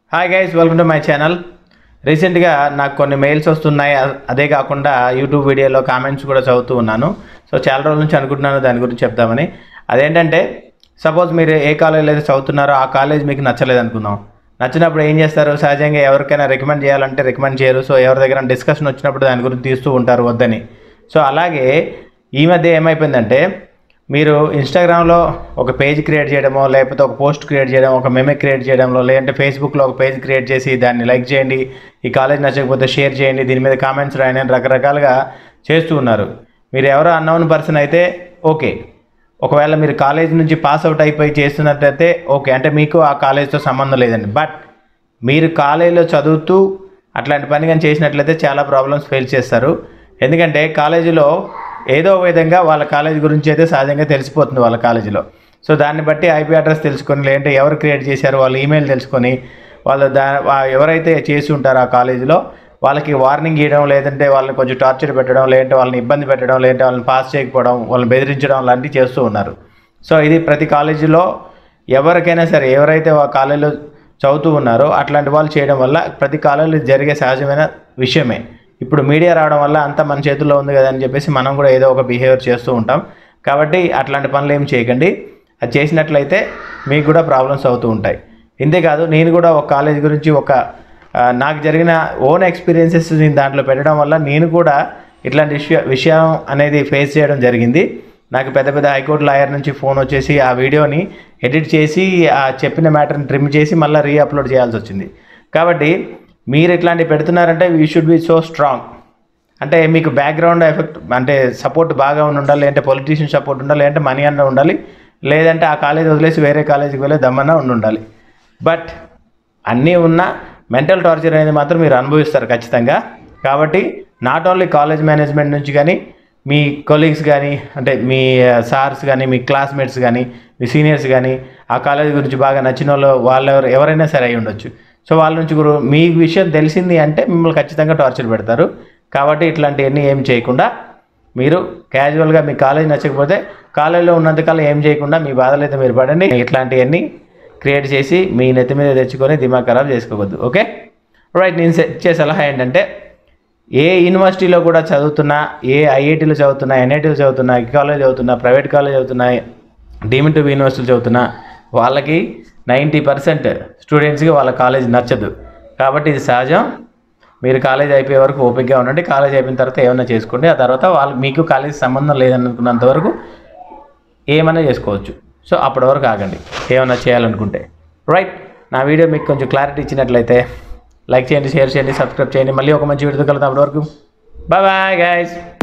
hi guys welcome to my channel రీసెంట్గా నాకు కొన్ని మెయిల్స్ వస్తున్నాయి అ- అదే కాకుండా యూట్యూబ్ వీడియోలో కామెంట్స్ కూడా చదువుతూ ఉన్నాను సో చాలా రోజుల నుంచి అనుకుంటున్నాను దాని గురించి చెప్దామని అదేంటంటే సపోజ్ మీరు ఏ కాలేజీలో అయితే చదువుతున్నారో ఆ కాలేజ్ మీకు నచ్చలేదు అనుకుందాం నచ్చినప్పుడు ఏం చేస్తారు సహజంగా ఎవరికైనా రికమెండ్ చేయాలంటే రికమెండ్ చేయరు సో ఎవరి దగ్గర డిస్కషన్ వచ్చినప్పుడు దాని గురించి తీస్తూ ఉంటారు వద్దని సో అలాగే ఈ మధ్య ఏమైపోయిందంటే మీరు ఇన్స్టాగ్రామ్లో ఒక పేజ్ క్రియేట్ చేయడమో లేకపోతే ఒక పోస్ట్ క్రియేట్ చేయడం ఒక మెమే క్రియేట్ చేయడంలో లేదంటే ఫేస్బుక్లో ఒక పేజ్ క్రియేట్ చేసి దాన్ని లైక్ చేయండి ఈ కాలేజ్ నచ్చకపోతే షేర్ చేయండి దీని మీద కామెంట్స్ రాయండి అని రకరకాలుగా చేస్తూ ఉన్నారు మీరు ఎవరో అన్నోన్ పర్సన్ అయితే ఓకే ఒకవేళ మీరు కాలేజ్ నుంచి పాస్ అవుట్ అయిపోయి చేస్తున్నట్టయితే ఓకే అంటే మీకు ఆ కాలేజ్తో సంబంధం లేదండి బట్ మీరు కాలేజీలో చదువుతూ అట్లాంటి పని కానీ చేసినట్లయితే చాలా ప్రాబ్లమ్స్ ఫేస్ చేస్తారు ఎందుకంటే కాలేజీలో ఏదో ఒక విధంగా వాళ్ళ కాలేజీ గురించి అయితే సహజంగా తెలిసిపోతుంది వాళ్ళ కాలేజీలో సో దాన్ని బట్టి ఐపీ అడ్రస్ తెలుసుకొని లేదంటే ఎవరు క్రియేట్ చేశారు వాళ్ళ ఈమెయిల్ తెలుసుకొని వాళ్ళు దా వా- ఎవరైతే చేసి ఉంటారో ఆ కాలేజీలో వాళ్ళకి వార్నింగ్ ఇవ్వడం లేదంటే వాళ్ళని కొంచెం టార్చర్ పెట్టడం లేదంటే వాళ్ళని ఇబ్బంది పెట్టడం లేదంటే వాళ్ళని పాస్ చేయకపోవడం వాళ్ళని బెదిరించడం లాంటివి చేస్తూ ఉన్నారు సో ఇది ప్రతి కాలేజీలో ఎవరికైనా సరే ఎవరైతే ఆ కాలేజీలో చదువుతూ ఉన్నారో అట్లాంటి వాళ్ళు చేయడం వల్ల ప్రతి కాలేజీలో జరిగే సహజమైన విషయమే ఇప్పుడు మీడియా రావడం వల్ల అంతా మన చేతుల్లో ఉంది కదా అని చెప్పేసి మనం కూడా ఏదో ఒక బిహేవియర్ చేస్తూ ఉంటాం కాబట్టి అట్లాంటి పనులు ఏం చేయకండి అది చేసినట్లయితే మీకు కూడా ప్రాబ్లమ్స్ అవుతూ ఉంటాయి ఇంతేకాదు నేను కూడా ఒక కాలేజ్ గురించి ఒక ఆ, నాకు జరిగిన ఓన్ ఎక్స్పీరియన్సెస్ నేను దాంట్లో పెట్టడం వల్ల నేను కూడా ఇట్లాంటి విషయ విషయం అనేది ఫేస్ చేయడం జరిగింది నాకు పెద్ద పెద్ద హైకోర్టు లాయర్ నుంచి ఫోన్ వచ్చేసి ఆ వీడియోని ఎడిట్ చేసి ఆ చెప్పిన మ్యాటర్ని ట్రిమ్ చేసి మళ్ళీ రీ అప్లోడ్ చేయాల్సి వచ్చింది కాబట్టి మీరు ఇట్లాంటివి పెడుతున్నారంటే we should be so strong అంటే మీకు బ్యాక్గ్రౌండ్ ఎఫెక్ట్ అంటే సపోర్ట్ బాగా ఉండి ఉండాలి లేదంటే పొలిటీషియన్ సపోర్ట్ ఉండాలి లేదంటే మనీ అన్న ఉండాలి లేదంటే ఆ కాలేజ్ వదిలేసి వేరే కాలేజీకి వెళ్ళే దమ్మన్నా ఉండి ఉండాలి బట్ అన్నీ ఉన్న మెంటల్ టార్చర్ అనేది మాత్రం మీరు అనుభవిస్తారు ఖచ్చితంగా కాబట్టి నాట్ ఓన్లీ కాలేజ్ మేనేజ్మెంట్ నుంచి కానీ మీ కొలీగ్స్ కానీ అంటే మీ సార్స్ కానీ మీ క్లాస్మేట్స్ కానీ మీ సీనియర్స్ కానీ ఆ కాలేజ్ గురించి బాగా నచ్చిన వాళ్ళు వాళ్ళు ఎవరు ఎవరైనా సరే అయి ఉండొచ్చు సో వాళ్ళ నుంచి కూడా మీ విషయం తెలిసింది అంటే మిమ్మల్ని ఖచ్చితంగా టార్చర్ పెడతారు కాబట్టి ఇట్లాంటివన్నీ ఏం చేయకుండా మీరు క్యాజువల్గా మీ కాలేజ్ నచ్చకపోతే కాలేజీలో ఉన్నంతకాలం ఏం చేయకుండా మీ బాధలు అయితే మీరు పడండి ఇట్లాంటివన్నీ క్రియేట్ చేసి మీ నెత్తి మీద తెచ్చుకొని దిమాగ్ ఖరాబ్ చేసుకోవద్దు ఓకే రైట్ నేను సె- ఇచ్చే సలహా ఏంటంటే ఏ యూనివర్సిటీలో కూడా చదువుతున్నా ఏ ఐఐటీలో చదువుతున్నా ఎన్ఐటీలో చదువుతున్నా ఈ కాలేజ్ చదువుతున్నా ప్రైవేట్ కాలేజ్ చదువుతున్నా డీమ్డ్ యూనివర్సిటీలు చదువుతున్నా వాళ్ళకి నైంటీ పర్సెంట్ స్టూడెంట్స్కి వాళ్ళ కాలేజ్ నచ్చదు కాబట్టి ఇది సహజం మీరు కాలేజ్ అయిపోయే వరకు ఓపికగా ఉండండి కాలేజ్ అయిపోయిన తర్వాత ఏమైనా చేసుకోండి ఆ తర్వాత వాళ్ళు మీకు కాలేజ్ సంబంధం లేదనుకున్నంత వరకు ఏమైనా చేసుకోవచ్చు సో అప్పటి వరకు ఆగండి ఏమైనా చేయాలనుకుంటే రైట్ నా వీడియో మీకు కొంచెం క్లారిటీ ఇచ్చినట్లయితే లైక్ చేయండి షేర్ చేయండి సబ్స్క్రైబ్ చేయండి మళ్ళీ ఒక మంచి వీడియో కలుద్దాం అప్పటి వరకు బాయ్ బాయ్ గైస్